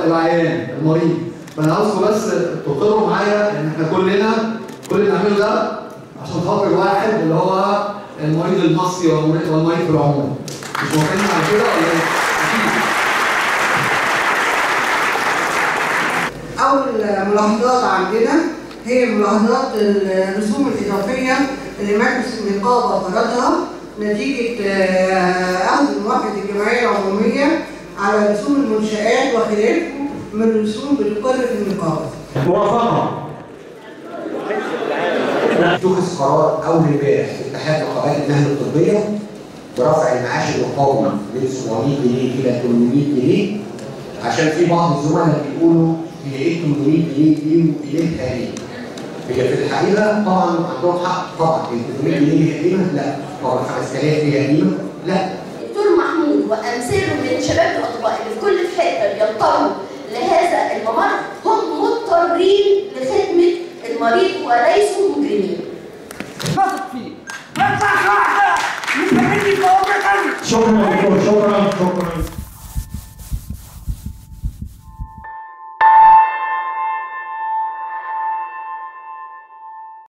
العيان المريض فانا عاوزكم بس تقروا معايا ان احنا كلنا كل اللي بنعمله ده عشان خاطر واحد اللي هو المريض المصري والمريض والمريض في العموم مش موافقين على كده ولا ايه؟ أكيد. أول ملاحظات عندنا هي ملاحظات الرسوم الإضافية اللي مجلس النقابة فرضها نتيجة آه، أخذ موافقة الجمعية العمومية على رسوم المنشآت وخلافه من رسوم بتقر في النقابة. موافقة اتخذ قرار اول امبارح في اتحاد نقابات المهن الطبيه برفع المعاش المقاومه من 700 جنيه الى 800 جنيه عشان في بعض الزملاء بيقولوا هي ايه 800 جنيه دي وايديها ايه؟ هي في الحقيقه طبعا عندهم حق طبعا ال 800 جنيه هي قيمه؟ لا طبعا 5000 هي قيمه؟ لا دكتور محمود وامثاله من شباب الاطباء اللي في كل حته بيضطروا لهذا الممر هم مضطرين لخدمه المريض وليسوا مجرمين. شكرا يا دكتور شكرا